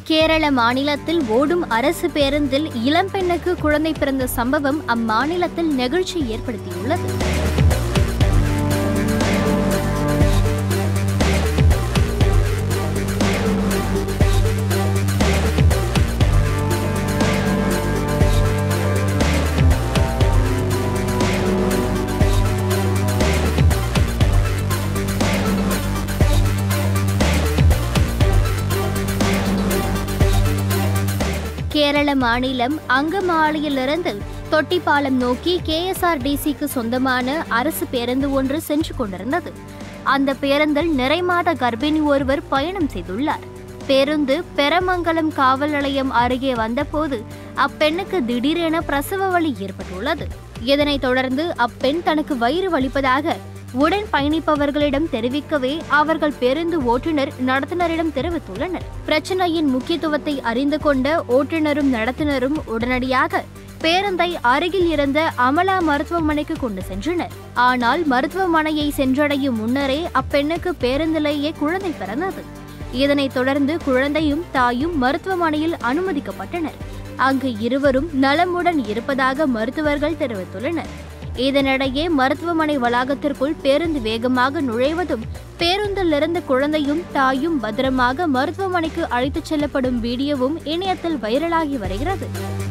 கேரள மாநிலத்தில் ஓடும் அரசு பேருந்தில் இளம்பெண்ணுக்கு குழந்தை பிறந்த சம்பவம் அம்மாநிலத்தில் நெகிழ்ச்சி ஏற்படுத்தியுள்ளது கேரள மாநிலம் அங்கமாலியிலிருந்து தொட்டிப்பாலம் நோக்கி கேஎஸ்ஆர்டிசிக்கு சொந்தமான அரசு பேருந்து ஒன்று சென்று கொண்டிருந்தது அந்த பேருந்தில் நிறைமாத கர்ப்பிணி ஒருவர் பயணம் செய்துள்ளார் பேருந்து பெரமங்கலம் காவல் நிலையம் அருகே வந்தபோது அப்பெண்ணுக்கு திடீரென பிரசவ வலி ஏற்பட்டுள்ளது இதனைத் தொடர்ந்து அப்பெண் தனக்கு வயிறு வலிப்பதாக உடன் பயணிப்பவர்களிடம் தெரிவிக்கவே அவர்கள் பேருந்து ஓட்டுநர் நடத்துனரிடம் தெரிவித்துள்ளனர் பிரச்சனையின் முக்கியத்துவத்தை அறிந்து கொண்ட ஓட்டுநரும் நடத்துனரும் உடனடியாக பேருந்தை அருகில் இருந்த அமலா மருத்துவமனைக்கு கொண்டு சென்றனர் ஆனால் மருத்துவமனையை சென்றடையும் முன்னரே அப்பெண்ணுக்கு பேருந்திலேயே குழந்தை பிறந்தது இதனைத் தொடர்ந்து குழந்தையும் தாயும் மருத்துவமனையில் அனுமதிக்கப்பட்டனர் அங்கு இருவரும் நலமுடன் இருப்பதாக மருத்துவர்கள் தெரிவித்துள்ளனர் இதனிடையே மருத்துவமனை வளாகத்திற்குள் பேருந்து வேகமாக நுழைவதும் பேருந்திலிருந்து குழந்தையும் தாயும் பத்திரமாக மருத்துவமனைக்கு அழைத்துச் செல்லப்படும் வீடியோவும் இணையத்தில் வைரலாகி வருகிறது